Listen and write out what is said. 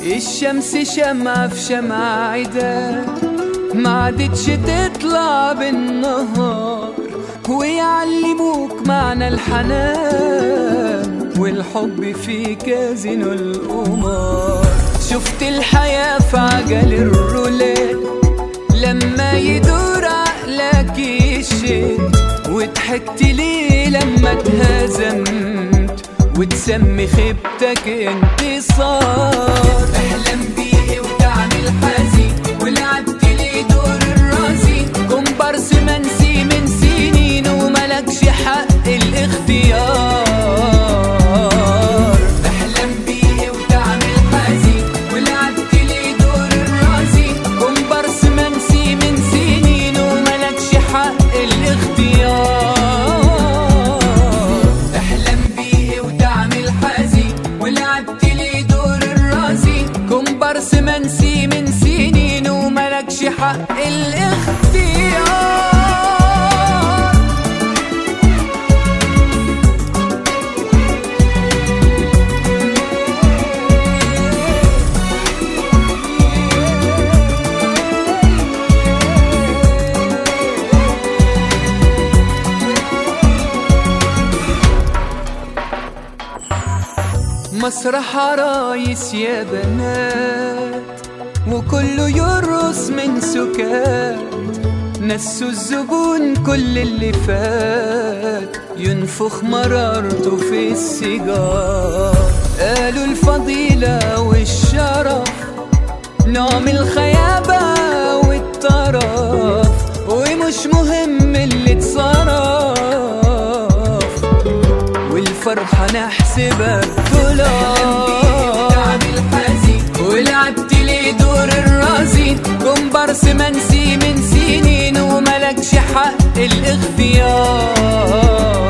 الشمس شمعة في شمعة عدا ما عادتش تطلع بالنهار ويعلموك معنى الحنان والحب في كازينو القمار شفت الحياة في عجل الرولات لما يدور عقلك يشد وضحكت ليه لما اتهزمت وتسمي خيبتك انتصار احلم بيه وتعمل حزين ولعبت ليه دور الرازي كومبارس منسي من سنين وملكش حق الاختيار احلم بيه وتعمل حزين ولعبت ليه دور الرازي كومبارس منسي من سنين وملكش حق الاختيار احلم بيه وتعمل حزين ولعبت لي دور الرازي كومبارس منسي من سنين وملكش حق الاختيار مسرح عرايس يا بنات وكله يرقص من سكات نسوا الزبون كل اللي فات ينفخ مرارته في السيجار قالوا الفضيلة والشرف نوع من الخيابة والطرف ومش مهم اللي اتصرف والفرحة نحسبها دولار ولعبت لي دور الرازي كومبارس منسي من سنين وملكش حق الاختيار